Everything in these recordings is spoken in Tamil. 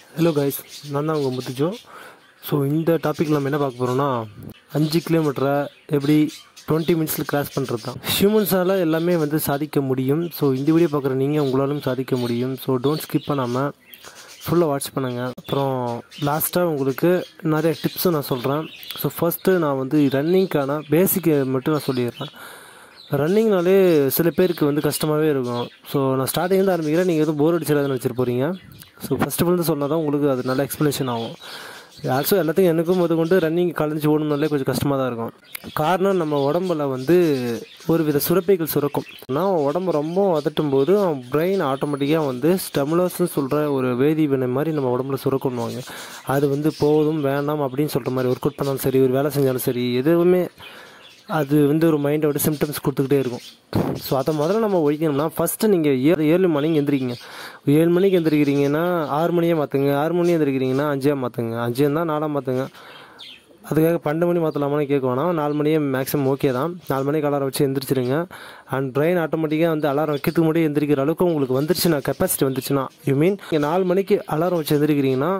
ஹலோ கைஸ் நான் தான் உங்கள் முத்துஜோ ஸோ இந்த டாபிக் நம்ம என்ன பார்க்க போகிறோம்னா அஞ்சு கிலோமீட்டரை எப்படி டுவெண்ட்டி மினிட்ஸில் கிராஸ் பண்ணுறது தான் ஹியூமன்ஸால் எல்லாமே வந்து சாதிக்க முடியும் ஸோ இந்த வீடியோ பார்க்குற நீங்கள் உங்களாலும் சாதிக்க முடியும் ஸோ டோன்ட் ஸ்கிப் பண்ணாமல் ஃபுல்லாக வாட்ச் பண்ணுங்கள் அப்புறம் லாஸ்ட்டாக உங்களுக்கு நிறைய டிப்ஸும் நான் சொல்கிறேன் ஸோ ஃபஸ்ட்டு நான் வந்து ரன்னிங்க்கான பேசிக்கை மட்டும் நான் சொல்லிடுறேன் ரன்னிங்னாலே சில பேருக்கு வந்து கஷ்டமாகவே இருக்கும் ஸோ நான் ஸ்டார்டிங் தான் ஆரம்பிக்கிறேன் நீங்கள் எதுவும் போர் அடிச்சிடாதுன்னு வச்சுட்டு போகிறீங்க ஸோ ஃபஸ்ட்டு ஃபுல் சொன்னால் தான் உங்களுக்கு அது நல்ல எக்ஸ்ப்ளனேஷன் ஆகும் ஆல்சோ எல்லாத்தையும் எனக்கும் அது கொண்டு ரன்னிங் கலைஞ்சு ஓடணுனாலே கொஞ்சம் கஷ்டமாக தான் இருக்கும் காரணம் நம்ம உடம்புல வந்து ஒரு வித சுரப்பைகள் சுரக்கும் ஆனால் உடம்பு ரொம்ப அதட்டும் போது பிரெயின் ஆட்டோமேட்டிக்காக வந்து ஸ்டெமுலஸ்ன்னு சொல்கிற ஒரு வேதி வினை மாதிரி நம்ம உடம்புல சுரக்கணுவாங்க அது வந்து போதும் வேணாம் அப்படின்னு சொல்கிற மாதிரி ஒர்க் அவுட் பண்ணாலும் சரி ஒரு வேலை செஞ்சாலும் சரி எதுவுமே அது வந்து ஒரு மைண்டோட சிம்டம்ஸ் கொடுத்துக்கிட்டே இருக்கும் ஸோ அதை முதல்ல நம்ம ஒழிக்கணும்னா ஃபஸ்ட்டு நீங்கள் ஏழு ஏழு மணிக்கு எந்திரிக்கிங்க ஏழு மணிக்கு எந்திரிக்கிறீங்கன்னா ஆறு மணியே மாற்றுங்க ஆறு மணி எந்திரிக்கிறீங்கன்னா அஞ்சே மாற்றுங்க அஞ்சே தான் நாலாக மாற்றுங்க அதுக்காக பன்னெண்டு மணி மாற்றலாமான்னு கேட்க வேணாம் நாலு மணியே மேக்ஸிமம் ஓகே தான் நாலு மணிக்கு அலாரம் வச்சு எந்திரிச்சிருங்க அண்ட் பிரெயின் ஆட்டோமேட்டிக்காக வந்து அலாரம் வைக்கிறதுக்கு முன்னாடி எந்திரிக்கிற அளவுக்கு உங்களுக்கு வந்துருச்சுன்னா கெப்பாசிட்டி வந்துச்சுன்னா யூ மீன் நீங்கள் நாலு மணிக்கு அலாரம் வச்சு எந்திரிக்கிறீங்கன்னா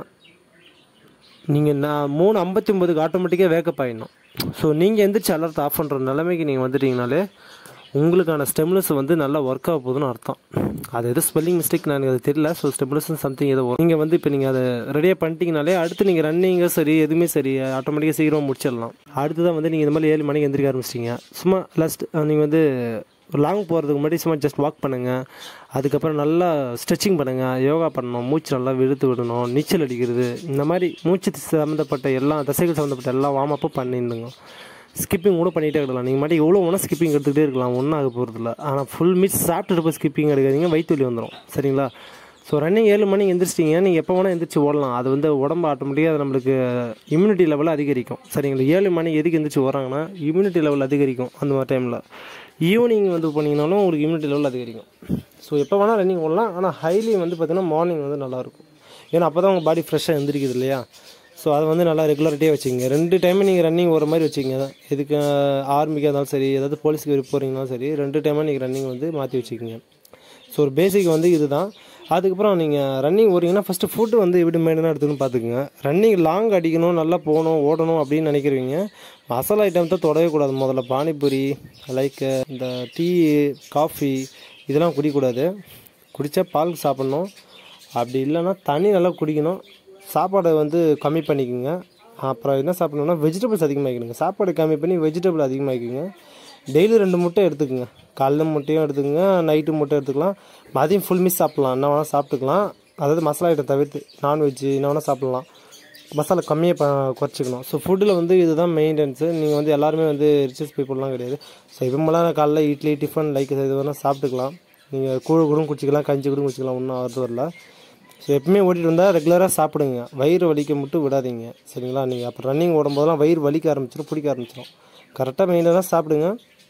நீங்கள் நான் மூணு ஐம்பத்தி ஒம்பதுக்கு ஆட்டோமேட்டிக்காக வேக்கப் ஆகிடணும் ஸோ நீங்கள் எந்திரிச்சு அலர்ட் ஆஃப் பண்ணுற நிலைமைக்கு நீங்கள் வந்துட்டீங்கனாலே உங்களுக்கான ஸ்டெம்லஸ் வந்து நல்லா ஒர்க் ஆக போகுதுன்னு அர்த்தம் அது எது ஸ்பெல்லிங் மிஸ்டேக் நான் எனக்கு அது தெரியல ஸோ ஸ்டெம்லஸ் சம்திங் ஏதோ நீங்கள் வந்து இப்போ நீங்கள் அதை ரெடியாக பண்ணிட்டீங்கனாலே அடுத்து நீங்கள் ரன்னிங்கும் சரி எதுவுமே சரி ஆட்டோமேட்டிக்காக சீக்கிரமாக முடிச்சிடலாம் அடுத்து தான் வந்து நீங்கள் இந்த மாதிரி ஏழு மணிக்கு எந்திரிக்க ஆரம்பிச்சிட்டிங்க சும்மா லாஸ்ட் நீங்கள் வந்து லாங் போகிறதுக்கு முன்னாடி சும்மா ஜஸ்ட் வாக் பண்ணுங்கள் அதுக்கப்புறம் நல்லா ஸ்ட்ரெச்சிங் பண்ணுங்கள் யோகா பண்ணணும் மூச்சு நல்லா விழுத்து விடணும் நீச்சல் அடிக்கிறது இந்த மாதிரி மூச்சு சம்மந்தப்பட்ட எல்லா தசைகள் சம்மந்தப்பட்ட எல்லா வார்ம் அப்பும் பண்ணிருந்துங்க ஸ்கிப்பிங் கூட பண்ணிகிட்டே இருக்கலாம் நீங்கள் மட்டும் எவ்வளோ வேணால் ஸ்கிப்பிங் எடுத்துகிட்டே இருக்கலாம் ஒன்றும் ஆக போகிறதில்ல ஆனால் ஃபுல் மிட்ஸ் சாப்பிட்டுட்டு போய் ஸ்கிப்பிங் எடுக்காதீங்க வயிற்று வலி வந்துடும் சரிங்களா ஸோ ரன்னிங் ஏழு மணிக்கு எந்திரிச்சிட்டிங்க நீங்கள் எப்போ வேணால் எந்திரிச்சு ஓடலாம் அது வந்து உடம்பு ஆட்டோமேட்டிக்காக அது நம்மளுக்கு இம்யூனிட்டி லெவலில் அதிகரிக்கும் சரிங்களா ஏழு மணிக்கு எதுக்கு எந்திரிச்சு ஓடுறாங்கன்னா இம்யூனிட்டி லெவல் அதிகரிக்கும் அந்த மாதிரி டைமில் ஈவினிங் வந்து பண்ணிங்கனாலும் உங்களுக்கு இம்யூனிட்டி லெவல் அதிகரிக்கும் ஸோ எப்போ வேணால் ரன்னிங் ஓடலாம் ஆனால் ஹைலி வந்து பார்த்திங்கன்னா மார்னிங் வந்து நல்லாயிருக்கும் ஏன்னா அப்போ தான் உங்கள் பாடி ஃப்ரெஷ்ஷாக எந்திரிக்குது இல்லையா ஸோ அதை வந்து நல்லா ரெகுலரிட்டியாக வச்சுக்கோங்க ரெண்டு டைமும் நீங்கள் ரன்னிங் ஒரு மாதிரி வச்சுக்கோங்க இதுக்கு ஆர்மிக்காக இருந்தாலும் சரி ஏதாவது போலீஸுக்கு போகிறீங்கனாலும் சரி ரெண்டு டைமாக நீங்கள் ரன்னிங் வந்து மாற்றி வச்சுக்கோங்க ஸோ ஒரு பேசிக் வந்து இதுதான் அதுக்கப்புறம் நீங்கள் ரன்னிங் ஓடிங்கன்னா ஃபஸ்ட்டு ஃபுட்டு வந்து எப்படி மெயினாக எடுத்துக்கணும் பார்த்துக்குங்க ரன்னிங் லாங் அடிக்கணும் நல்லா போகணும் ஓடணும் அப்படின்னு நினைக்கிறீங்க மசாலா ஐட்டம் தான் தொடவே கூடாது முதல்ல பானிபூரி லைக் இந்த டீ காஃபி இதெல்லாம் குடிக்கக்கூடாது குடித்தா பால் சாப்பிட்ணும் அப்படி இல்லைன்னா தண்ணி நல்லா குடிக்கணும் சாப்பாடை வந்து கம்மி பண்ணிக்கோங்க அப்புறம் என்ன சாப்பிடணும்னா வெஜிடபிள்ஸ் அதிகமாகிக்கணுங்க சாப்பாடு கம்மி பண்ணி வெஜிடபிள் அதிகமாகிக்கோங்க டெய்லி ரெண்டு முட்டை எடுத்துக்கோங்க காலைல முட்டையும் எடுத்துக்கோங்க நைட்டு முட்டை எடுத்துக்கலாம் மதியம் ஃபுல் மிஸ் சாப்பிட்லாம் என்ன வேணால் சாப்பிட்டுக்கலாம் அதாவது மசாலா ஐட்டம் தவிர்த்து நான்வெஜ்ஜு என்ன வேணால் சாப்பிட்லாம் மசாலா கம்மியாக ப குறைச்சிக்கணும் ஸோ ஃபுட்டில் வந்து இதுதான் மெயின்டெனன்ஸு நீங்கள் வந்து எல்லாருமே வந்து ரிச்சஸ் பீப்புளெலாம் கிடையாது ஸோ இப்போமெல்லாம் காலைல இட்லி டிஃபன் லைக் இது வேணால் சாப்பிட்டுக்கலாம் நீங்கள் கூழ் கூட குடிச்சிக்கலாம் கஞ்சி கூட குடிச்சிக்கலாம் ஒன்றும் ஆகிறது வரல ஸோ எப்பவுமே ஓட்டிகிட்டு வந்தால் ரெகுலராக சாப்பிடுங்க வயிறு வலிக்க மட்டும் விடாதீங்க சரிங்களா நீங்கள் அப்புறம் ரன்னிங் ஓடும்போதெல்லாம் வயிறு வலிக்க ஆரம்பிச்சிடும் பிடிக்க ஆரம்பிச்சிடும் கரெக்டாக மெயினாக சாப்பிடுங்க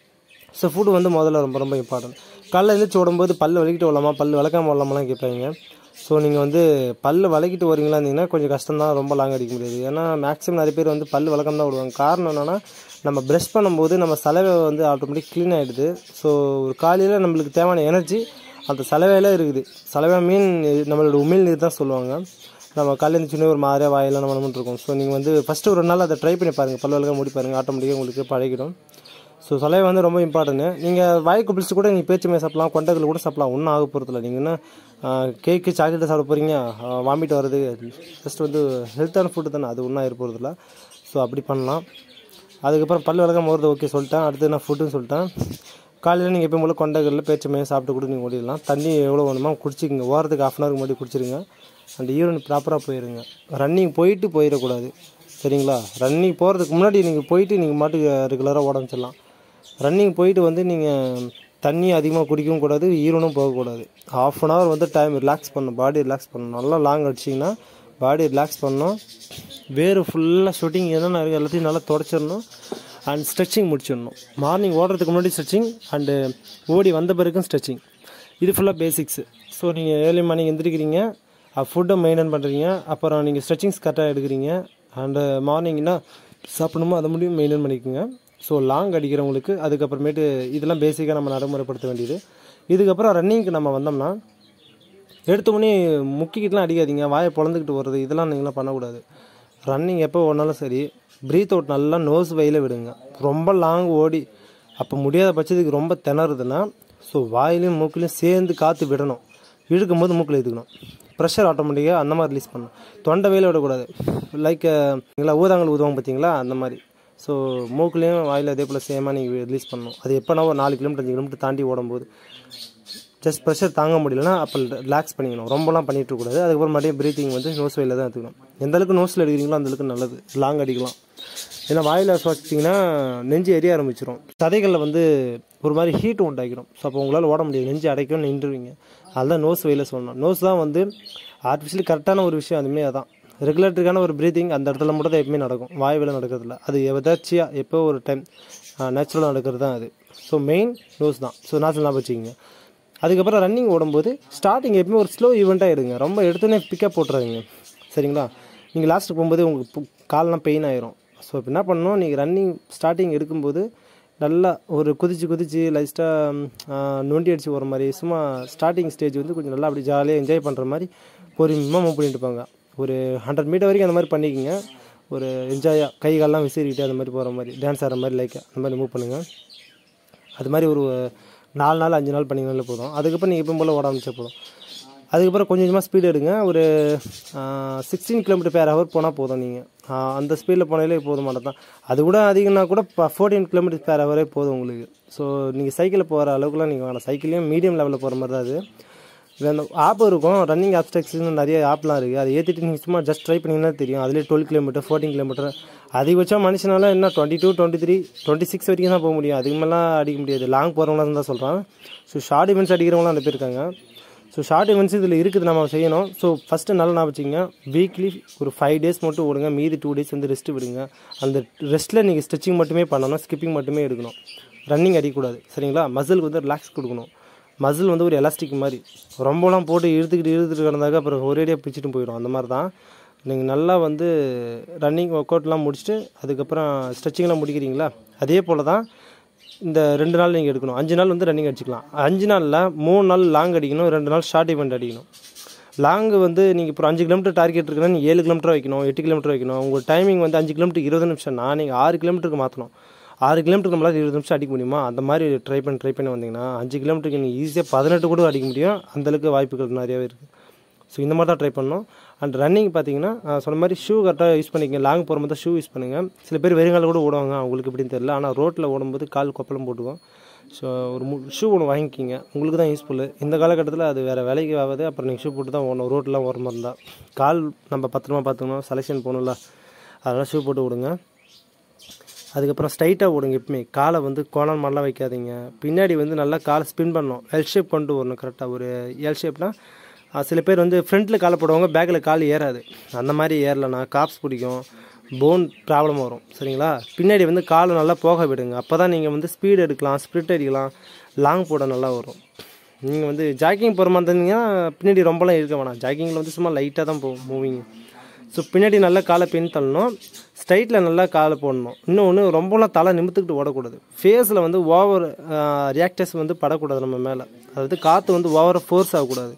ஸோ ஃபுட்டு வந்து முதல்ல ரொம்ப ரொம்ப இம்பார்ட்டன்ட் காலைல எழுந்திரிச்சு ஓடும்போது பல் வலிக்கிட்டு வரலாமா பல் விளக்காம வரலாமாலாம் கேட்பாங்க ஸோ நீங்கள் வந்து பல் வளக்கிட்டு வரீங்களா இருந்தீங்கன்னா கொஞ்சம் கஷ்டம் தான் ரொம்ப லாங் அடிக்க முடியாது ஏன்னா மேக்ஸிமம் நிறைய பேர் வந்து பல் வளக்கம் தான் விடுவாங்க காரணம் என்னென்னா நம்ம ப்ரெஷ் பண்ணும்போது நம்ம சலவை வந்து ஆட்டோமேட்டிக் க்ளீன் ஆகிடுது ஸோ ஒரு காலையில் நம்மளுக்கு தேவையான எனர்ஜி அந்த சலவையில் இருக்குது சலவை மீன் நம்மளோட உமிழ் நீர் தான் சொல்லுவாங்க நம்ம காலையில் இருந்துச்சுன்னே ஒரு மாதிரியாக வாயெல்லாம் நம்ம நம்ம இருக்கும் ஸோ நீங்கள் வந்து ஃபஸ்ட்டு ஒரு நாள் அதை ட்ரை பண்ணி பாருங்கள் பல் வளர்க்க மூடி பாருங்கள் ஆட்டோமேட்டிக்காக உங்களுக்கு பழகிடும் ஸோ சலவை வந்து ரொம்ப இம்பார்ட்டன்ட் நீங்கள் வாய்க்கு பிடிச்சி கூட நீங்கள் பேச்சு மேலே சாப்பிடலாம் கொண்டகள் கூட சாப்பிடலாம் ஒன்றும் ஆக போகிறதில்ல நீங்கள் என்ன கேக்கு சாக்லேட்டு சாப்பிட போகிறீங்க வாமிட் வர்றது ஜஸ்ட் வந்து ஹெல்த்தான ஃபுட்டு தானே அது ஒன்றும் ஆகிட போகிறதில்ல ஸோ அப்படி பண்ணலாம் அதுக்கப்புறம் பல் விளக்கம் போகிறது ஓகே சொல்லிட்டேன் அடுத்து நான் ஃபுட்டுன்னு சொல்லிட்டேன் காலையில் நீங்கள் எப்போ போல கொண்டகளில் பேச்சு மேலே சாப்பிட்டு கூட நீங்கள் ஓடிடலாம் தண்ணி எவ்வளோ வேணுமோ குடிச்சிக்கங்க ஓரத்துக்கு ஆஃப் அன் ஹவருக்கு முன்னாடி குடிச்சிருங்க அந்த ஈவன் ப்ராப்பராக போயிருங்க ரன்னிங் போயிட்டு போயிடக்கூடாது சரிங்களா ரன்னிங் போகிறதுக்கு முன்னாடி நீங்கள் போயிட்டு நீங்கள் மாட்டுக்கு ரெகுலராக ஓட வச்சிடலாம் ரன்னிங் போயிட்டு வந்து நீங்கள் தண்ணி அதிகமாக குடிக்கவும் கூடாது ஈரனும் போகக்கூடாது ஆஃப் அன் ஹவர் வந்து டைம் ரிலாக்ஸ் பண்ணணும் பாடி ரிலாக்ஸ் பண்ணணும் நல்லா லாங் அடிச்சிங்கன்னா பாடி ரிலாக்ஸ் பண்ணணும் வேறு ஃபுல்லாக ஷூட்டிங் என்னென்ன இருக்குது எல்லாத்தையும் நல்லா தொடச்சிடணும் அண்ட் ஸ்ட்ரெச்சிங் முடிச்சிடணும் மார்னிங் ஓடுறதுக்கு முன்னாடி ஸ்ட்ரெச்சிங் அண்டு ஓடி வந்த பிறகும் ஸ்ட்ரெச்சிங் இது ஃபுல்லாக பேசிக்ஸு ஸோ நீங்கள் ஏர்லி மார்னிங் எந்திரிக்கிறீங்க ஃபுட்டை மெயின்டைன் பண்ணுறீங்க அப்புறம் நீங்கள் ஸ்ட்ரெச்சிங்ஸ் கரெக்டாக எடுக்கிறீங்க அண்டு மார்னிங்னா சாப்பிடணுமோ அதை முடியும் மெயின்டைன் பண்ணிக்கோங்க ஸோ லாங் அடிக்கிறவங்களுக்கு அதுக்கப்புறமேட்டு இதெல்லாம் பேசிக்காக நம்ம நடைமுறைப்படுத்த வேண்டியது இதுக்கப்புறம் ரன்னிங்க்கு நம்ம வந்தோம்னா எடுத்தோடனே முக்கிக்கிட்டுலாம் அடிக்காதீங்க வாயை பொழந்துக்கிட்டு வர்றது இதெல்லாம் நீங்களாம் பண்ணக்கூடாது ரன்னிங் எப்போ ஓடினாலும் சரி ப்ரீத் அவுட் நல்லா நோஸ் வயல விடுங்க ரொம்ப லாங் ஓடி அப்போ முடியாத பட்சத்துக்கு ரொம்ப திணறுதுன்னா ஸோ வாயிலையும் மூக்கிலையும் சேர்ந்து காற்று விடணும் இழுக்கும் போது மூக்கில் இழுத்துக்கணும் ப்ரெஷர் ஆட்டோமேட்டிக்காக அந்த மாதிரி ரிலீஸ் பண்ணணும் தொண்டை வேலை விடக்கூடாது லைக் நீங்களா ஊதாங்கல் ஊதுவாங்க பார்த்தீங்களா அந்த மாதிரி ஸோ மூக்குலேயும் வாயில் அதே போல் சேமாக நீங்கள் ரிலீஸ் பண்ணணும் அது எப்போனா ஒரு நாலு கிலோமீட்டர் அஞ்சு கிலோமீட்டர் தாண்டி ஓடும்போது ஜஸ்ட் ப்ரெஷர் தாங்க முடியலன்னா அப்போ ரிலாக்ஸ் பண்ணிக்கணும் ரொம்பலாம் பண்ணிட்டு இருக்கக்கூடாது அதுக்கப்புறம் மறுபடியும் ப்ரீத்திங் வந்து நோஸ் வயலில் தான் எடுத்துக்கணும் எந்த அளவுக்கு நோஸில் எடுக்கிறீங்களோ அந்த அளவுக்கு நல்லது லாங் அடிக்கலாம் ஏன்னா வாயில் சுவாசிச்சிங்கன்னா நெஞ்சு எரிய ஆரம்பிச்சிடும் சதைகளில் வந்து ஒரு மாதிரி ஹீட் உண்டாக்கிடும் ஸோ அப்போ உங்களால் ஓட முடியாது நெஞ்சு அடைக்கும் நின்றுவீங்க அதுதான் நோஸ் வயலில் சொல்லணும் நோஸ் தான் வந்து ஆர்டிஃபிஷியலி கரெக்டான ஒரு விஷயம் அதுவுமே அதான் ரெகுலேட்டருக்கான ஒரு ப்ரீத்திங் அந்த இடத்துல மட்டும் தான் எப்பவுமே நடக்கும் வாய் வேலை நடக்கிறதுல அது எதாச்சியாக எப்போ ஒரு டைம் நேச்சுரலாக நடக்கிறது தான் அது ஸோ மெயின் நோஸ் தான் ஸோ நான் ஞாபகம் வச்சுக்கிங்க அதுக்கப்புறம் ரன்னிங் ஓடும்போது ஸ்டார்டிங் எப்பவுமே ஒரு ஸ்லோ ஈவெண்ட்டாக எடுங்க ரொம்ப எடுத்தோடனே பிக்கப் போட்டுறாதீங்க சரிங்களா நீங்கள் லாஸ்ட்டுக்கு போகும்போது உங்களுக்கு பு- கால்லாம் பெயின் ஆயிரும் ஸோ இப்போ என்ன பண்ணணும் நீங்கள் ரன்னிங் ஸ்டார்டிங் எடுக்கும்போது நல்லா ஒரு குதிச்சு குதிச்சு லைஸ்ட்டாக நொண்டி அடிச்சு போகிற மாதிரி சும்மா ஸ்டார்டிங் ஸ்டேஜ் வந்து கொஞ்சம் நல்லா அப்படி ஜாலியாக என்ஜாய் பண்ணுற மாதிரி பொறுமையாக மூவ் பண்ணிட்டு இருப்பாங்க ஒரு ஹண்ட்ரட் மீட்டர் வரைக்கும் அந்த மாதிரி பண்ணிக்கங்க ஒரு என்ஜாயாக கை கால்லாம் விசிறிக்கிட்டு அந்த மாதிரி போகிற மாதிரி டான்ஸ் ஆடுற மாதிரி லைக் அந்த மாதிரி மூவ் பண்ணுங்கள் அது மாதிரி ஒரு நாலு நாள் அஞ்சு நாள் பண்ணிங்கனாலே போதும் அதுக்கப்புறம் நீங்கள் எப்பவும் போல் ஓட ஆரம்பிச்சா போதும் அதுக்கப்புறம் கொஞ்சம் கொஞ்சமாக ஸ்பீடு எடுங்க ஒரு சிக்ஸ்டீன் கிலோமீட்டர் பேர் ஹவர் போனால் போதும் நீங்கள் அந்த ஸ்பீடில் போனாலே போதும் மாட்டதான் அது கூட அதிகம்னா கூட ஃபோர்டீன் கிலோமீட்டர் பேர் ஹவரே போதும் உங்களுக்கு ஸோ நீங்கள் சைக்கிளில் போகிற அளவுக்குலாம் நீங்கள் வேணாம் சைக்கிளையும் மீடியம் லெவலில் போகிற மாதிரி தான் அது இது அந்த ஆப் இருக்கும் ரன்னிங் ஆப்ஸ்டெக்ஸ்னு நிறைய ஆப்லாம் இருக்குது அதை ஏற்றிட்டு நீங்கள் சும்மா ஜஸ்ட் ட்ரை பண்ணிங்கன்னா தெரியும் அதுலேயே டுவெல் கிலோமீட்டர் ஃபோர்டீன் கிலோமீட்டர் அதிகபட்சம் மனுஷனால என்ன twenty two twenty three twenty six வரைக்கும் தான் போக முடியும் அதுக்கு மேலாம் அடிக்க முடியாது லாங் போகிறவங்களாம் தான் சொல்கிறான் ஸோ ஷார்ட் இவெண்ட்ஸ் அடிக்கிறவங்களாம் அந்த பேர் இருக்காங்க ஸோ ஷார்ட் இவெண்ட்ஸ் இதில் இருக்குது நம்ம செய்யணும் ஸோ ஃபஸ்ட்டு நல்லா ஞாபகம் வச்சுங்க வீக்லி ஒரு ஃபைவ் டேஸ் மட்டும் ஓடுங்க மீதி டூ டேஸ் வந்து ரெஸ்ட் விடுங்க அந்த ரெஸ்ட்டில் நீங்கள் ஸ்ட்ரெச்சிங் மட்டுமே பண்ணணும் ஸ்கிப்பிங் மட்டுமே எடுக்கணும் ரன்னிங் அடிக்கக்கூடாது சரிங்களா மசிலுக்கு வந்து ரிலாக்ஸ் கொடுக்கணும் மசில் வந்து ஒரு எலாஸ்டிக் மாதிரி ரொம்பலாம் போட்டு இழுத்துக்கிட்டு இழுத்துட்டு கிடந்தாக்க அப்புறம் ஒரேடியாக பிடிச்சிட்டு போயிடும் அந்த மாதிரி தான் நீங்கள் நல்லா வந்து ரன்னிங் ஒர்க் அவுட்லாம் முடிச்சுட்டு அதுக்கப்புறம் ஸ்ட்ரெச்சிங்லாம் முடிக்கிறீங்களா அதே போல் தான் இந்த ரெண்டு நாள் நீங்கள் எடுக்கணும் அஞ்சு நாள் வந்து ரன்னிங் அடிச்சுக்கலாம் அஞ்சு நாளில் மூணு நாள் லாங் அடிக்கணும் ரெண்டு நாள் ஷார்ட் ஈவெண்ட் அடிக்கணும் லாங் வந்து நீங்கள் இப்போ அஞ்சு கிலோமீட்டர் டார்கெட் இருக்குன்னா நீங்கள் ஏழு கிலோமீட்டர் வைக்கணும் எட்டு கிலோமீட்டர் வைக்கணும் உங்கள் டைமிங் வந்து அஞ்சு கிலோமீட்டர் இருபது நிமிஷம்னா நீங்கள் ஆறு கிலோமீட்டருக்கு மாற்றணும் ஆறு கிலோமீட்டர் நம்மளால் இருபது நிமிஷம் அடிக்க முடியுமா அந்த மாதிரி ட்ரை பண்ணி ட்ரை பண்ணி வந்தீங்கன்னா அஞ்சு கிலோமீட்டருக்கு நீங்கள் ஈஸியாக பதினெட்டு கூட அடிக்க முடியும் அந்தளவுக்கு வாய்ப்புகள் நிறையாவே இருக்குது ஸோ இந்த மாதிரி தான் ட்ரை பண்ணணும் அண்ட் ரன்னிங் பார்த்தீங்கன்னா நான் சொன்ன மாதிரி ஷூ கரெக்டாக யூஸ் பண்ணிக்கங்க லாங் போகிற மாதிரி ஷூ யூஸ் பண்ணுங்கள் சில பேர் வெறுங்கால கூட ஓடுவாங்க அவங்களுக்கு எப்படின்னு தெரியல ஆனால் ரோட்டில் ஓடும்போது கால் கொப்பளம் போட்டுக்கும் ஸோ ஒரு ஷூ ஒன்று வாங்கிக்கிங்க உங்களுக்கு தான் யூஸ்ஃபுல்லு இந்த காலகட்டத்தில் அது வேறு வேலைக்கு ஆகாது அப்புறம் நீங்கள் ஷூ போட்டு தான் ஓடணும் ரோட்லாம் ஓர மாதிரி இருந்தால் கால் நம்ம பத்திரமா பார்த்துக்கணும் செலெக்ஷன் போகணும்ல அதனால் ஷூ போட்டு விடுங்க அதுக்கப்புறம் ஸ்ட்ரைட்டாக ஓடுங்க எப்பவுமே காலை வந்து கோணல் மாதிரிலாம் வைக்காதீங்க பின்னாடி வந்து நல்லா காலை ஸ்பின் பண்ணணும் எல் ஷேப் கொண்டு வரணும் கரெக்டாக ஒரு எல் ஷேப்னா சில பேர் வந்து ஃப்ரண்ட்டில் காலை போடுவாங்க பேக்கில் கால் ஏறாது அந்த மாதிரி ஏறலைன்னா காப்ஸ் பிடிக்கும் போன் ப்ராப்ளம் வரும் சரிங்களா பின்னாடி வந்து காலை நல்லா போக விடுங்க அப்போ தான் நீங்கள் வந்து ஸ்பீடு எடுக்கலாம் ஸ்ப்ரிட் அடிக்கலாம் லாங் போட நல்லா வரும் நீங்கள் வந்து ஜாக்கிங் போகிற மாதிரி இருந்தீங்கன்னா பின்னாடி ரொம்பலாம் இருக்க வேணாம் ஜாக்கிங்கில் வந்து சும்மா லைட்டாக தான் போகும் மூவிங் ஸோ பின்னாடி நல்லா காலை பின் தள்ளணும் ஸ்ட்ரைட்டில் நல்லா காலை போடணும் இன்னொன்று ரொம்பலாம் தலை நிமித்துக்கிட்டு ஓடக்கூடாது ஃபேஸில் வந்து ஓவர் ரியாக்டர்ஸ் வந்து படக்கூடாது நம்ம மேலே அதாவது காற்று வந்து ஓவராக ஃபோர்ஸ் ஆகக்கூடாது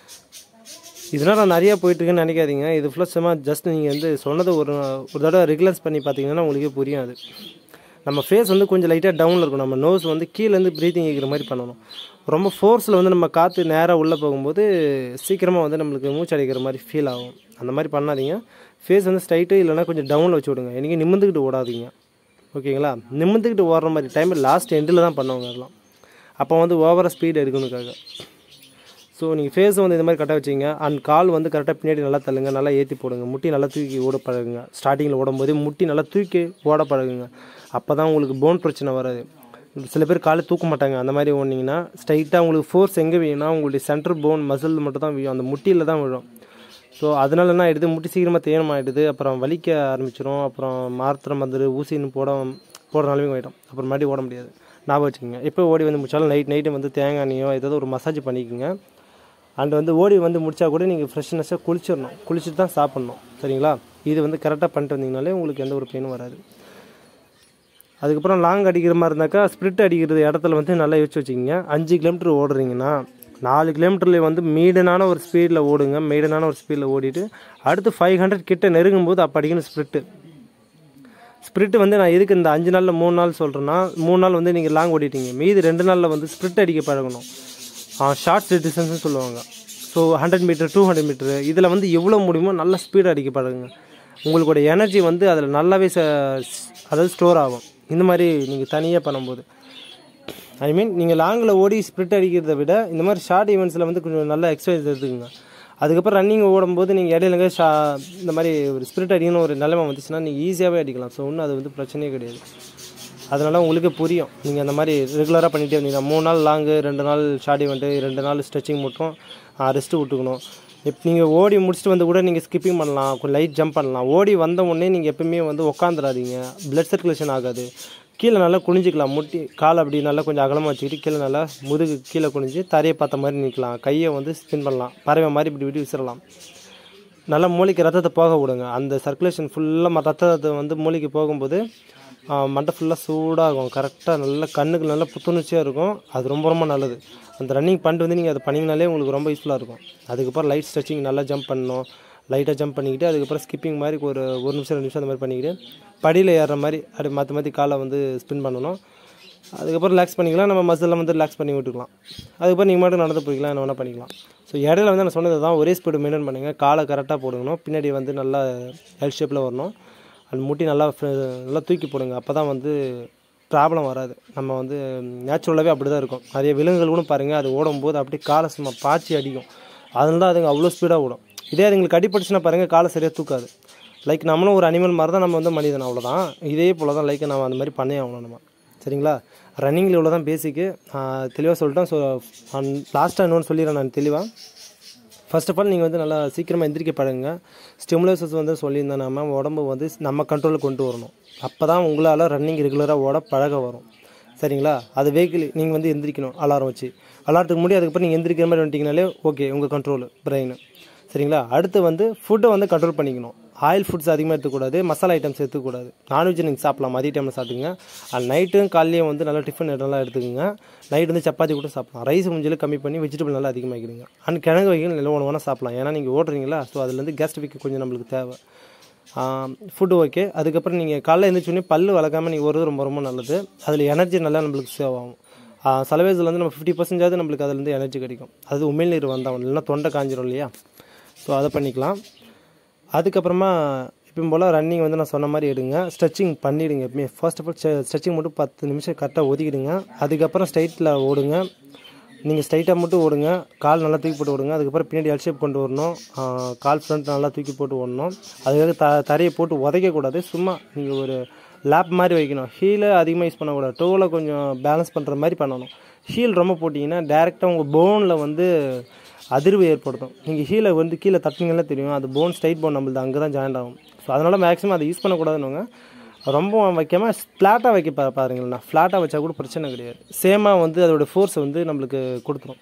இதனால் நான் நிறையா போயிட்டுருக்கேன்னு நினைக்காதீங்க இது ஃபுல்லாக சும்மா ஜஸ்ட் நீங்கள் வந்து சொன்னதை ஒரு ஒரு தடவை ரெகுலர்ஸ் பண்ணி பார்த்தீங்கன்னா உங்களுக்கே புரியும் அது நம்ம ஃபேஸ் வந்து கொஞ்சம் லைட்டாக டவுனில் இருக்கும் நம்ம நோஸ் வந்து கீழேருந்து ப்ரீத்திங் கேட்குற மாதிரி பண்ணணும் ரொம்ப ஃபோர்ஸில் வந்து நம்ம காற்று நேராக உள்ளே போகும்போது சீக்கிரமாக வந்து நம்மளுக்கு மூச்சு அடைக்கிற மாதிரி ஃபீல் ஆகும் அந்த மாதிரி பண்ணாதீங்க ஃபேஸ் வந்து ஸ்ட்ரைட்டு இல்லைனா கொஞ்சம் டவுனில் வச்சு விடுங்க எனக்கு நிமிந்துக்கிட்டு ஓடாதீங்க ஓகேங்களா நிமிந்துக்கிட்டு ஓடுற மாதிரி டைம் லாஸ்ட் எண்டில் தான் பண்ணுவாங்க அதெல்லாம் அப்போ வந்து ஓவராக ஸ்பீடு எடுக்கணுக்காக ஸோ நீங்கள் ஃபேஸை வந்து இந்த மாதிரி கரெக்டாக வச்சிங்க அண்ட் கால் வந்து கரெக்டாக பின்னாடி நல்லா தள்ளுங்க நல்லா ஏற்றி போடுங்க முட்டி நல்லா தூக்கி ஓட பழகுங்க ஸ்டார்டிங்கில் ஓடும்போது முட்டி நல்லா தூக்கி ஓட பழகுங்க அப்போ தான் உங்களுக்கு போன் பிரச்சனை வராது சில பேர் காலை தூக்க மாட்டாங்க அந்த மாதிரி ஓடினீங்கன்னா ஸ்ட்ரைட்டாக உங்களுக்கு ஃபோர்ஸ் எங்கே வேணும்னா உங்களுடைய சென்ட்ரல் போன் மசில் மட்டும் தான் விழும் அந்த முட்டியில் தான் விழும் ஸோ அதனால என்ன ஆகிடுது முட்டி சீக்கிரமாக தேனம் ஆகிடுது அப்புறம் வலிக்க ஆரம்பிச்சிடும் அப்புறம் மாத்திரை மருந்து ஊசின்னு போட போடுற நிலைமைக்கு ஆகிடும் அப்புறம் மறுபடியும் ஓட முடியாது ஞாபகம் வச்சுக்கோங்க எப்போ ஓடி வந்து முடிச்சாலும் நைட் நைட்டு வந்து தேங்காய் எண்ணெயோ ஏதாவது ஒரு மசாஜ் பண்ணிக்கோங்க அண்ட் வந்து ஓடி வந்து முடிச்சா கூட நீங்கள் ஃப்ரெஷ்னஸாக குளிச்சிடணும் குளிச்சுட்டு தான் சாப்பிட்ணும் சரிங்களா இது வந்து கரெக்டாக பண்ணிட்டு வந்தீங்கனாலே உங்களுக்கு எந்த ஒரு பெயினும் வராது அதுக்கப்புறம் லாங் அடிக்கிற மாதிரி இருந்தாக்கா ஸ்ப்ரிட் அடிக்கிறது இடத்துல வந்து நல்லா யோசிச்சு வச்சுக்கிங்க அஞ்சு கிலோமீட்டர் ஓடுறீங்கன்னா நாலு கிலோமீட்டரில் வந்து மீடனான ஒரு ஸ்பீடில் ஓடுங்க மீடனான ஒரு ஸ்பீடில் ஓடிட்டு அடுத்து ஃபைவ் ஹண்ட்ரட் கிட்ட நெருங்கும் போது அப்போ அடிக்கணும் ஸ்ப்ரிட்டு ஸ்ப்ரிட் வந்து நான் எதுக்கு இந்த அஞ்சு நாளில் மூணு நாள் சொல்கிறேன்னா மூணு நாள் வந்து நீங்கள் லாங் ஓடிட்டீங்க மீதி ரெண்டு நாளில் வந்து ஸ்ப்ரிட் அடிக்க பழகணும் ஷார்ட் டிஸ்டன்ஸ்னு சொல்லுவாங்க so hundred metre two hundred metre இதில் வந்து எவ்வளோ முடியுமோ நல்ல ஸ்பீட் அடிக்க பழகுங்க உங்களுடைய எனர்ஜி வந்து அதில் நல்லாவே ச அதாவது ஸ்டோர் ஆகும் இந்த மாதிரி நீங்கள் தனியாக பண்ணும்போது ஐ மீன் நீங்கள் லாங்கில் ஓடி ஸ்ப்ரிட் அடிக்கிறத விட இந்த மாதிரி ஷார்ட் ஈவெண்ட்ஸில் வந்து கொஞ்சம் நல்ல எக்ஸசைஸ் எடுத்துக்கோங்க அதுக்கப்புறம் ரன்னிங் ஓடும்போது நீங்கள் இடையிலங்க ஷா இந்த மாதிரி ஒரு ஸ்ப்ரிட் அடிக்கணும் ஒரு நிலைமை வந்துச்சுன்னா நீங்கள் ஈஸியாகவே அடிக்கலாம் ஸோ ஒன்றும் அது வந்து பிரச்சனையே கிடையாது அதனால் உங்களுக்கு புரியும் நீங்கள் அந்த மாதிரி ரெகுலராக பண்ணிகிட்டே இருந்தீங்கன்னா மூணு நாள் லாங்கு ரெண்டு நாள் ஷார்ட் ஈவெண்ட்டு ரெண்டு நாள் ஸ்ட்ரெச்சிங் மட்டும் ரெஸ்ட்டு விட்டுக்கணும் இப்போ நீங்கள் ஓடி முடிச்சுட்டு வந்து கூட நீங்கள் ஸ்கிப்பிங் பண்ணலாம் கொஞ்சம் லைட் ஜம்ப் பண்ணலாம் ஓடி வந்த உடனே நீங்கள் எப்பவுமே வந்து உட்காந்துடாதீங்க பிளட் சர்க்குலேஷன் ஆகாது கீழே நல்லா குனிஞ்சிக்கலாம் முட்டி காலை அப்படி நல்லா கொஞ்சம் அகலமாக வச்சுக்கிட்டு கீழே நல்லா முதுகு கீழே குனிஞ்சு தரையை பார்த்த மாதிரி நிற்கலாம் கையை வந்து ஸ்பின் பண்ணலாம் பறவை மாதிரி இப்படி இப்படி விசிறலாம் நல்லா மூளைக்கு ரத்தத்தை போக விடுங்க அந்த சர்க்குலேஷன் ஃபுல்லாக ரத்தத்தை வந்து மூளைக்கு போகும்போது ஆ, மண்டை ஃபுல்லாக சூடாகும் கரெக்டாக நல்லா கண்ணுக்கு நல்லா புத்துணர்ச்சியாக இருக்கும் அது ரொம்ப ரொம்ப நல்லது அந்த ரன்னிங் பண்ணிட்டு வந்து நீங்கள் அதை பண்ணிங்கனாலே உங்களுக்கு ரொம்ப யூஸ்ஃபுல்லாக இருக்கும் அதுக்கப்புறம் லைட் ஸ்ட்ரெச்சிங் நல்லா ஜம்ப் பண்ணணும் லைட்டாக ஜம்ப் பண்ணிக்கிட்டு அதுக்கப்புறம் ஸ்கிப்பிங் மாதிரி ஒரு ஒரு நிமிஷம் ரெண்டு நிமிஷம் அந்த மாதிரி பண்ணிக்கிட்டு படியில் ஏறுற மாதிரி அப்படி மாற்றி மாற்றி காலை வந்து ஸ்பின் பண்ணணும் அதுக்கப்புறம் ரிலாக்ஸ் பண்ணிக்கலாம் நம்ம மசில்லாம் வந்து ரிலாக்ஸ் பண்ணி விட்டுக்கலாம் அதுக்கப்புறம் நீங்கள் மட்டும் நடந்து போய்க்கலாம் என்ன வேணால் பண்ணிக்கலாம் ஸோ இடையில வந்து நான் சொன்னது தான் ஒரே ஸ்பீடு மெயின்டைன் பண்ணுங்கள் காலை கரெக்டாக போடுங்கணும் பின்னாடி வந்து நல்லா எல் ஷேப்பில் வரணும் அந்த முட்டி நல்லா ஃப்ர- நல்லா தூக்கி போடுங்க அப்போ தான் வந்து ப்ராப்ளம் வராது நம்ம வந்து நேச்சுரலாகவே அப்படி தான் இருக்கும் நிறைய விலங்குகள் கூட பாருங்கள் அது ஓடும்போது அப்படியே காலை சும்மா பாய்ச்சி அடிக்கும் அதனால தான் அதுங்க அவ்வளோ ஸ்பீடாக ஓடும் இதே அதுங்களுக்கு அடிபட்டுச்சுன்னா பாருங்கள் காலை சரியாக தூக்காது லைக் நம்மளும் ஒரு அனிமல் மாதிரி தான் நம்ம வந்து மனிதன் அவ்வளோதான் இதே போல் தான் லைக் நம்ம அந்த மாதிரி பண்ணே ஆகணும் நம்ம சரிங்களா ரன்னிங்கில் இவ்வளோ தான் பேசிக்கு தெளிவாக சொல்லிட்டேன் ஸோ லாஸ்ட்டாக இன்னொன்று சொல்லிடுறேன் நான் தெளிவாக ஃபர்ஸ்ட் ஆஃப் ஆல் நீங்கள் வந்து நல்லா சீக்கிரமாக எந்திரிக்க பழகுங்க ஸ்டிமுலேசஸ் வந்து சொல்லியிருந்தேன் நம்ம உடம்பு வந்து நம்ம கண்ட்ரோலுக்கு கொண்டு வரணும் அப்போ தான் உங்களால் ரன்னிங் ரெகுலராக ஓட பழக வரும் சரிங்களா அது வெஹிக்கிள் நீங்கள் வந்து எந்திரிக்கணும் அலாரம் வச்சு அலாரத்துக்கு முன்னாடி அதுக்கப்புறம் நீங்கள் எந்திரிக்கிற மாதிரி வந்துட்டீங்கனாலே ஓகே உங்கள் கண்ட்ரோல் பிரெயின் சரிங்களா அடுத்து வந்து ஃபுட்டை வந்து கண்ட்ரோல் பண்ணிக்கணும் ஆயில் ஃபுட்ஸ் அதிகமாக எடுத்துக்கூடாது மசாலா ஐட்டம்ஸ் எடுத்துக்கூடாது நான்வெஜ் நீங்கள் சாப்பிடலாம் மதிய டைமில் சாப்பிட்டுங்க அது நைட்டும் காலையிலையும் வந்து நல்லா டிஃபன் நல்லா எடுத்துக்கோங்க நைட் வந்து சப்பாத்தி கூட சாப்பிடலாம் ரைஸ் முடிஞ்சல கம்மி பண்ணி வெஜிடபிள் நல்லா அதிகமாக்கிடுங்க அண்ட் கிழங்கு வகைகள் நல்லா ஒன்று வேணால் சாப்பிடலாம் ஏன்னா நீங்கள் ஓடுறீங்களா ஸோ அதுலேருந்து கேஸ்ட்ரிக் கொஞ்சம் நம்மளுக்கு தேவை ஃபுட்டு ஓகே அதுக்கப்புறம் நீங்கள் காலைல எழுந்திரிச்சோடனே பல்லு வளர்க்காம நீங்கள் வருவது ரொம்ப ரொம்ப நல்லது அதில் எனர்ஜி நல்லா நம்மளுக்கு சேவ் ஆகும் சலவேஸில் வந்து நம்ம ஃபிஃப்டி பர்சன்டேஜ் நம்மளுக்கு அதுலேருந்து எனர்ஜி கிடைக்கும் அது உமிழ் நீர் வந்தால் இல்லைன்னா தொண்டை காஞ்சிரும் இல்லையா ஸோ அதை பண்ணிக்கலாம் அதுக்கப்புறமா எப்பயும் போல் ரன்னிங் வந்து நான் சொன்ன மாதிரி எடுங்க ஸ்ட்ரெச்சிங் பண்ணிவிடுங்க எப்பவுமே ஃபர்ஸ்ட் ஆஃப் ஆல் ஸ்ட்ரெச்சிங் மட்டும் பத்து நிமிஷம் கரெக்டாக ஒதுக்கிடுங்க அதுக்கப்புறம் ஸ்ட்ரைட்டில் ஓடுங்க நீங்கள் ஸ்ட்ரைட்டாக மட்டும் ஓடுங்க கால் நல்லா தூக்கி போட்டு ஓடுங்க அதுக்கப்புறம் பின்னாடி எல் ஷேப் கொண்டு வரணும் ஆ, கால் ஃப்ரண்ட் நல்லா தூக்கி போட்டு ஓடணும் அதுக்காக த தரையை போட்டு உதைக்கக்கூடாது சும்மா நீங்கள் ஒரு லேப் மாதிரி வைக்கணும் ஹீலை அதிகமாக யூஸ் பண்ணக்கூடாது டோவில் கொஞ்சம் பேலன்ஸ் பண்ணுற மாதிரி பண்ணணும் ஹீல் ரொம்ப போட்டிங்கன்னா டேரெக்டாக உங்கள் போனில் வந்து அதிர்வு ஏற்படுத்தும் நீங்கள் ஹீலை வந்து கீழே தட்டினீங்கன்னா தெரியும் அது போன் ஸ்ட்ரைட் போன் நம்மளது அங்கே தான் ஜாயின் ஆகும் ஸோ அதனால் மேக்ஸிமம் அதை யூஸ் பண்ணக்கூடாதுன்னு ரொம்ப வைக்காமல் ஃப்ளாட்டாக வைக்க பா பாருங்களேண்ணா ஃப்ளாட்டாக வச்சா கூட பிரச்சனை கிடையாது சேமாக வந்து அதோட ஃபோர்ஸை வந்து நம்மளுக்கு கொடுத்துரும்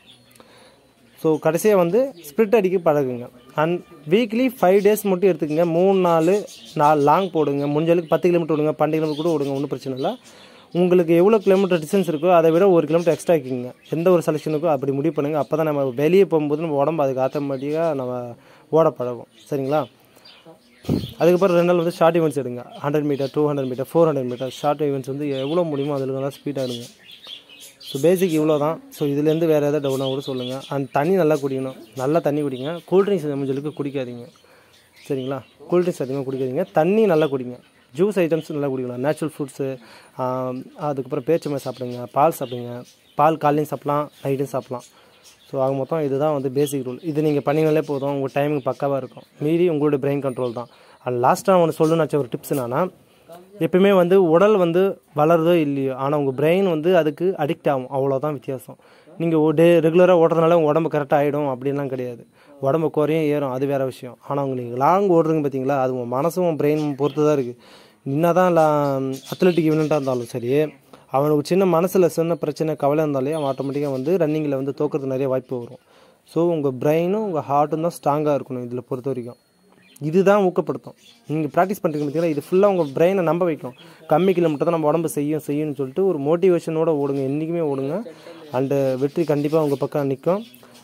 ஸோ கடைசியாக வந்து ஸ்ப்ரிட் அடிக்க பழகுங்க அண்ட் வீக்லி ஃபைவ் டேஸ் மட்டும் எடுத்துக்கங்க மூணு நாள் நாலு லாங் போடுங்க முடிஞ்சளவுக்கு பத்து கிலோமீட்டர் விடுங்க பன்னெண்டு கிலோமீட்டர் கூட விடுங்க ஒன்றும் பிரச்சனை இல்லை உங்களுக்கு எவ்வளோ கிலோமீட்டர் டிஸ்டன்ஸ் இருக்கோ அதை விட ஒரு கிலோமீட்டர் எக்ஸ்ட்ரா ஆக்கிங்க எந்த ஒரு செலெக்ஷனுக்கோ அப்படி முடிவு பண்ணுங்கள் அப்போ தான் நம்ம வெளியே போகும்போது நம்ம உடம்பு அதுக்கு ஆட்டோமேட்டிக்காக நம்ம ஓட பழகும் சரிங்களா அதுக்கப்புறம் ரெண்டு நாள் வந்து ஷார்ட் ஈவெண்ட்ஸ் எடுங்க hundred metre two hundred metre four hundred metre short events வந்து எவ்வளோ முடியுமோ அதில் நல்லா ஸ்பீடாக எடுங்க ஸோ பேசிக் இவ்வளோ தான் ஸோ இதுலேருந்து வேறு ஏதாவது டவுனாக கூட சொல்லுங்கள் அண்ட் தண்ணி நல்லா குடிக்கணும் நல்லா தண்ணி குடிங்க கூல்ட்ரிங்க்ஸ் முடிஞ்சளவுக்கு குடிக்காதீங்க சரிங்களா கூல்ட்ரிங்க்ஸ் அதிகமாக குடிக்காதீங்க தண்ணி நல்லா குடிங்க ஜூஸ் ஐட்டம்ஸ் நல்லா குடிக்கலாம் நேச்சுரல் ஃப்ரூட்ஸு அதுக்கப்புறம் பேரிச்சம்பழம் சாப்பிடுங்க பால் சாப்பிடுங்க பால் காலையும் சாப்பிட்லாம் நைட்டும் சாப்பிட்லாம் ஸோ ஆக மொத்தம் இதுதான் வந்து பேசிக் ரூல் இது நீங்கள் பண்ணிங்கனாலே போதும் உங்கள் டைமிங் பக்காவாக இருக்கும் மீறி உங்களோட பிரெயின் கண்ட்ரோல் தான் அண்ட் லாஸ்ட்டாக ஒன்று சொல்லணும்னு வச்ச ஒரு டிப்ஸ் என்னன்னா எப்பயுமே வந்து உடல் வந்து வளருதோ இல்லையோ ஆனால் உங்கள் பிரெயின் வந்து அதுக்கு அடிக்ட் ஆகும் அவ்வளோதான் வித்தியாசம் நீங்கள் டே ரெகுலராக ஓடுறதுனால உங்கள் உடம்பு கரெக்டாக ஆகிடும் அப்படின்லாம் கிடையாது உடம்பு குறையும் ஏறும் அது வேறு விஷயம் ஆனால் உங்க நீங்கள் லாங் ஓடுறீங்க பார்த்தீங்களா அது உங்கள் மனசும் பிரெயின் பொறுத்து தான் இருக்குது என்ன தான் அத்லெட்டிக் ஈவெண்ட்டாக இருந்தாலும் சரி அவனுக்கு சின்ன மனசில் சின்ன பிரச்சனை கவலை இருந்தாலே அவன் ஆட்டோமேட்டிக்காக வந்து ரன்னிங்கில் வந்து தோக்கிறதுக்கு நிறைய வாய்ப்பு வரும் ஸோ உங்கள் பிரெயினும் உங்கள் ஹார்ட்டும் தான் ஸ்ட்ராங்காக இருக்கணும் இதில் பொறுத்த வரைக்கும் இதுதான் ஊக்கப்படுத்தும் நீங்கள் ப்ராக்டிஸ் பண்ணுறீங்க பார்த்தீங்கன்னா இது ஃபுல்லாக உங்கள் பிரெயினை நம்ப வைக்கும் கம்மி கிலோமீட்டர் தான் நம்ம உடம்பு செய்யும் செய்யும்னு சொல்லிட்டு ஒரு மோட்டிவேஷனோட ஓடுங்க என்றைக்குமே ஓடுங்க அண்டு வெற்றி கண்டிப்பாக உங்கள் பக்கம் நிற்கும்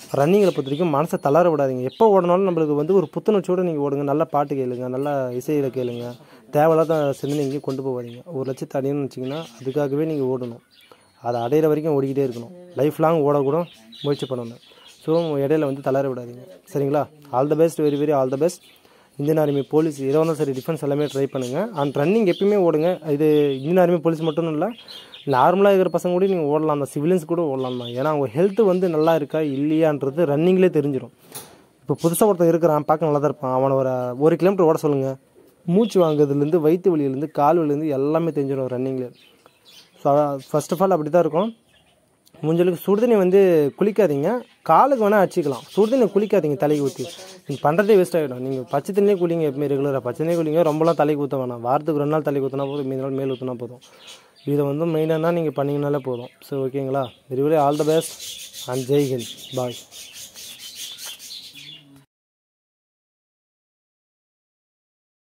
ரன்னிங்கில் பொறுத்த வரைக்கும் மனசை தளர விடாதீங்க எப்போ ஓடினாலும் நம்மளுக்கு வந்து ஒரு புத்துணர்ச்சியோடு நீங்கள் ஓடுங்க நல்ல பாட்டு கேளுங்க நல்ல இசையில் கேளுங்க தேவையில்லாத சிந்தனை எங்கேயும் கொண்டு போகாதீங்க ஒரு லட்சத்தை அடையணும்னு வச்சிங்கன்னா அதுக்காகவே நீங்கள் ஓடணும் அதை அடையிற வரைக்கும் ஓடிக்கிட்டே இருக்கணும் லைஃப் லாங் ஓடக்கூட முயற்சி பண்ணணும் ஸோ இடையில வந்து தளர விடாதீங்க சரிங்களா all the best very very all the best Indian army police எதாக இருந்தாலும் சரி டிஃபென்ஸ் எல்லாமே ட்ரை பண்ணுங்கள் அண்ட் ரன்னிங் எப்பயுமே ஓடுங்க இது இந்தியன் ஆர்மி போலீஸ் மட்டும் இல்லை நார்மலாக இருக்கிற பசங்க கூட நீங்கள் ஓடலாம் தான் சிவிலியன்ஸ் கூட ஓடலாம் தான் ஏன்னா அவங்க ஹெல்த் வந்து நல்லா இருக்கா இல்லையான்றது ரன்னிங்லேயே தெரிஞ்சிடும் இப்போ புதுசாக ஒருத்தன் இருக்கிறான் பார்க்க நல்லா தான் இருப்பான் அவனை ஒரு ஒரு கிலோமீட்டர் ஓட சொல்லுங்கள் மூச்சு வாங்குறதுலேருந்து வயிற்று வலியிலேருந்து கால் வலியிலேருந்து எல்லாமே தெரிஞ்சிடும் ரன்னிங்கில் ஸோ ஃபர்ஸ்ட் ஆஃப் ஆல் அப்படி தான் இருக்கும் முடிஞ்சளவுக்கு சுடுதண்ணி வந்து குளிக்காதீங்க காலுக்கு வேணால் அடிச்சிக்கலாம் சுடுதண்ணி குளிக்காதீங்க தலைக்கு ஊற்றி நீங்கள் பண்ணுறதே வேஸ்ட் ஆகிடும் நீங்கள் பச்சை தண்ணியே குளிங்க எப்பவுமே ரெகுலராக பச்சை தண்ணியே குளிங்க ரொம்பலாம் தலைக்கு ஊற்ற வேணாம் வாரத்துக்கு ரெண்டு நாள் தலைக்கு ஊற்றினா போதும் மீதி நாள் மேல் ஊற்றினா போதும் இதை வந்து மெயினாக நீங்கள் பண்ணிங்கனாலே போதும் ஸோ ஓகேங்களா very very all the best and Jai Hind bye